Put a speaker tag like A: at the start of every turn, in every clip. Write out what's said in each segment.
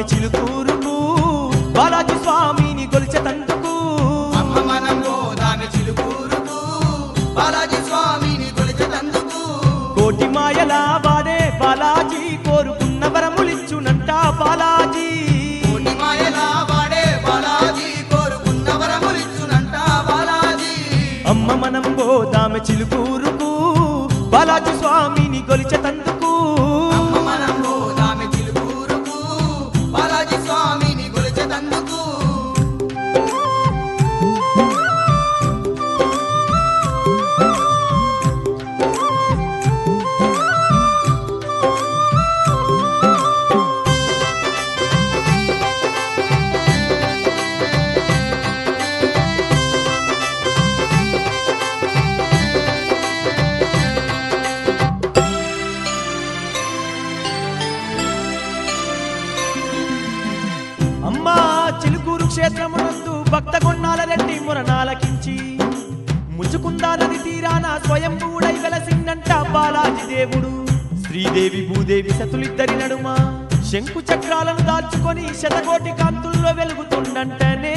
A: చిలుకూరుకు బాలాజీ స్వామిని గొలిచెతందుకు
B: అమ్మ మనం పోదామె చిలుకూరుకు బాలాజీ స్వామిని కొలిచెతందుకు
A: కోటి మాయల వాడే బాలాజీ కోరుకున్న వరములిచ్చునంట బాలాజీ
B: కోటి మాయలా వాడే బాలాజీ కోరుకున్న వరములిచ్చునంట బాలాజీ
A: అమ్మ మనం పోదామె చిలుకూరుకు బాలాజీ స్వామిని గొలిచెతందుకు
B: అమ్మ మనం పోదామె చిలుకూరుకు బాలాజీ స్వామిని కొలిచెతందుకు
A: అమ్మా చిలుకూరు క్షేత్రమునందు భక్త కొన్నాల రెడ్డి మురణాలకించి ముచ్చుకుందా నది తీరాన స్వయంభూడై వెలసిందంట బాలాజీ దేవుడు శ్రీదేవి భూదేవి సతులిద్దరి నడుమ శంకు చక్రాలను దాల్చుకొని శతకోటి కాంతుల్లో వెలుగుతుండంటనే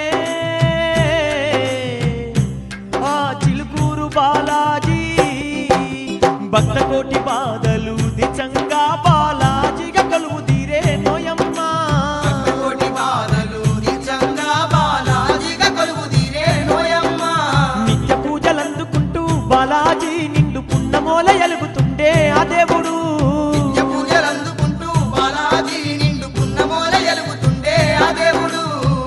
A: ఆ చిలుకూరు బాలాజీ భక్త కోటి బాధలు దిచంగా బాలాజీగా కలువు తీరే నోయమ్మా
B: కోటి బాధలు నిజంగా బాలాజీగా కొలువు తీరే నోయమ్మ
A: నిత్య పూజలందుకుంటూ బాలాజీ నిండు పున్నమోల ఎలుగుతుండే ఆ దేవుడు
B: నిత్య పూజలందుకుంటూ బాలాజీ నిండు పున్నమోల ఎలుగుతుండే ఆ దేవుడు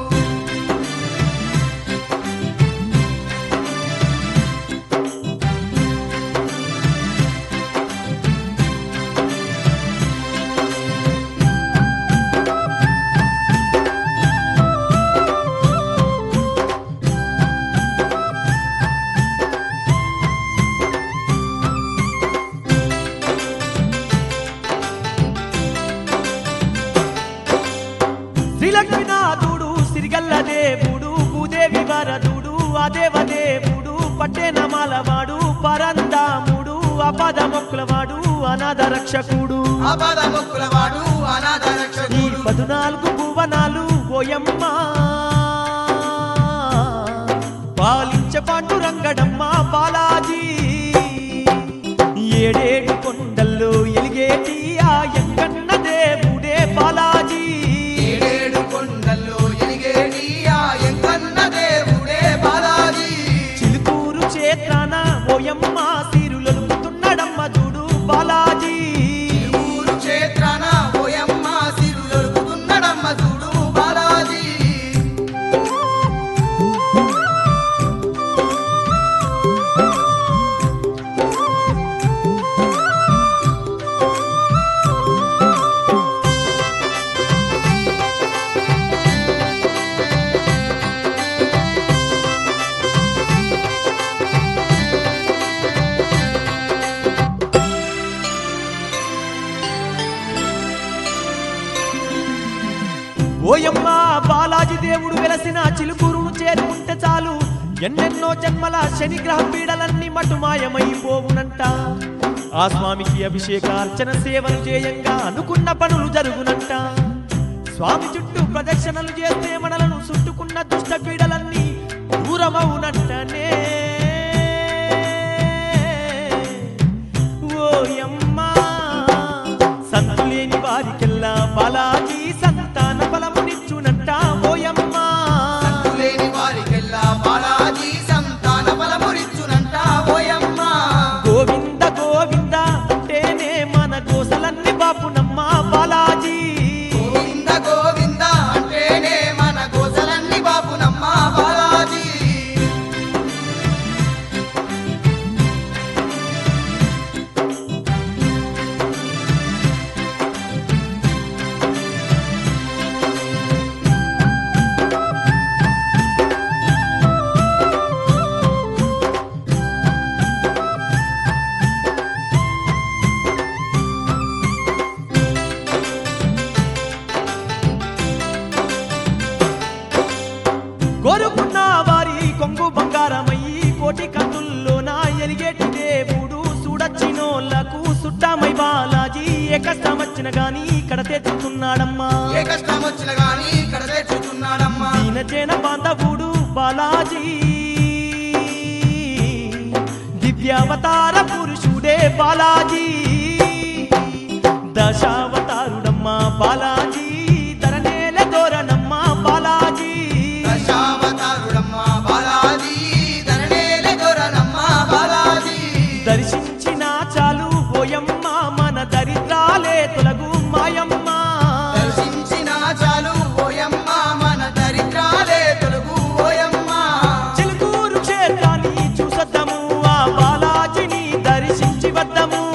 A: శ్రీలక్ష్మీనాథుడు సిరిగల్ల దేవుడు భూదేవి వరదుడు ఆ దేవదేవుడు పట్టెనమాలవాడు పరందాముడు అపద మొక్కులవాడు అనాథ రక్షకుడు
B: ఆపద మొక్కులవాడు అనాథ
A: ఈ
B: రక్షకుడు
A: పదునాలుగు భువనాలు ఓయమ్మ పాలించ పాండురంగడమ్మ బాలాజీ ఏడేడు కొండల్లో ఎలిగేటి ఆ ఎంకన్న దేవుడే బాలాజీ
B: ఏడేడు కొండల్లో ఎలిగేటి ఆ ఎంకన్న దేవుడే బాలాజీ
A: చిలుకూరు క్షేత్రాన ఓయమ్మ సిరులొలుకుతున్నాడమ్మ చూడు బాలాజీ
B: ఊరు క్షేత్రాన ఓయమ్మ సిరులొలుకుతున్నడమ్మ చూడు బాలాజీ
A: ఓయమ్మ బాలాజీ దేవుడు వెలసిన చిలుకూరును చేరుకుంటే చాలు ఎన్నెన్నో జన్మల శనిగ్రహ పీడలన్నీ మటుమాయమైపోవునంట ఆ స్వామికి అభిషేక అర్చన సేవలు చేయంగా అనుకున్న పనులు జరుగునంట స్వామి చుట్టూ ప్రదక్షిణలు చేస్తే మనలను చుట్టుకున్న దుష్ట పీడలన్నీ దూరమవునంటనే ఓయమ్మా సంతులేని వారికెల్లా బాలాజీ సంతాన బలమునిచ్చునంట ఓయమ్మా
B: లేని వారికెల్లా బాలాజీ సంతాన బలమురిచ్చునంట ఓయమ్మ
A: గోవింద గోవింద అంటేనే మన గోసలన్నీ బాపునమ్మ బాలాజీ
B: గోవింద గోవింద అంటేనే మన గోసలన్నీ బాపునమ్మ బాలాజీ
A: కోరుకున్న వారి కొంగు బంగారమయ్యి కోటి కందుల్లోన ఎలిగేటి దేవుడు చూడచ్చినోళ్లకు సుట్టమై బాలాజీ ఏ కష్టం వచ్చిన గాని ఇక్కడ తెచ్చుతున్నాడమ్మా
B: ఏ కష్టం వచ్చినా గాని ఇక్కడ తెచ్చుతున్నాడమ్మా
A: దీనజన బాంధవుడు బాలాజీ దివ్యావతార పురుషుడే బాలాజీ దశావతారుడమ్మా బాలాజీ ధరనేల దోరణమ్మ బాలాజీ
B: దశావతారుడమ్మా బాలాజీ ధరణేల దొరనమ్మ బాలాజీ
A: దర్శించిన చాలు ఓయమ్మ మన దరిద్రాలే తొలగు మాయమ్మ
B: దర్శించిన చాలు ఓయమ్మ మన దరిద్రాలే తొలగు ఓయమ్మ
A: చిలుకూరు క్షేత్రాన్ని చూసొద్దాము ఆ బాలాజీని దర్శించి వద్దాము